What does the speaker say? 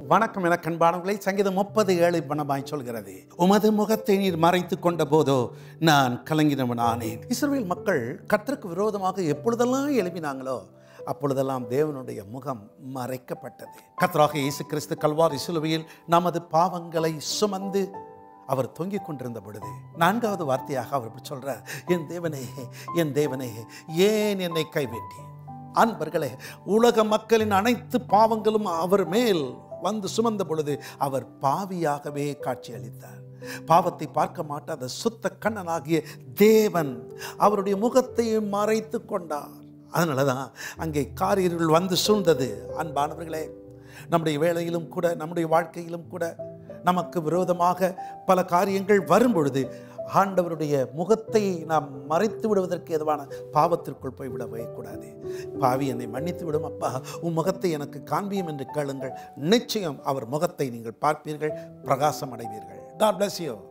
வணக்கம் என கண்பானவர்களை சங்கீதம் முப்பது ஏழு பணமாய் சொல்கிறது உமது முகத்தை நீர் மறைத்து கொண்ட போதோ நான் கலங்கினவனானேன் இஸ்ரவேல் மக்கள் கர்த்தருக்கு விரோதமாக எப்பொழுதெல்லாம் எழுப்பினாங்களோ அப்பொழுதெல்லாம் தேவனுடைய முகம் மறைக்கப்பட்டது கர்த்தராக இயேசு கிறிஸ்து கல்வாரி சிலுவையில் நமது பாவங்களை சுமந்து அவர் தொங்கிக் கொண்டிருந்த பொழுது நான்காவது வார்த்தையாக அவர் இப்படி சொல்றார் என் தேவனே என் தேவனே ஏன் என்னை கைவிட்டி அன்பர்களே உலக மக்களின் அனைத்து பாவங்களும் அவர் மேல் வந்து சுமந்த பொழுது அவர் பாவியாகவே காட்சியளித்தார் பாவத்தை பார்க்க மாட்டாத சுத்த கண்ணனாகிய தேவன் அவருடைய முகத்தை மறைத்து கொண்டார் அதனால தான் அங்கே காரியர்கள் வந்து சூழ்ந்தது அன்பானவர்களே நம்முடைய வேலையிலும் கூட நம்முடைய வாழ்க்கையிலும் கூட நமக்கு விரோதமாக பல காரியங்கள் வரும் பொழுது ஆண்டவருடைய முகத்தை நாம் மறைத்து விடுவதற்கு எதுவான பாவத்திற்குள் போய் விடவே கூடாது பாவி என்னை மன்னித்து விடும் அப்பா உன் முகத்தை எனக்கு காண்பியும் என்று கேளுங்கள் நிச்சயம் அவர் முகத்தை நீங்கள் பார்ப்பீர்கள் பிரகாசம் அடைவீர்கள் God bless you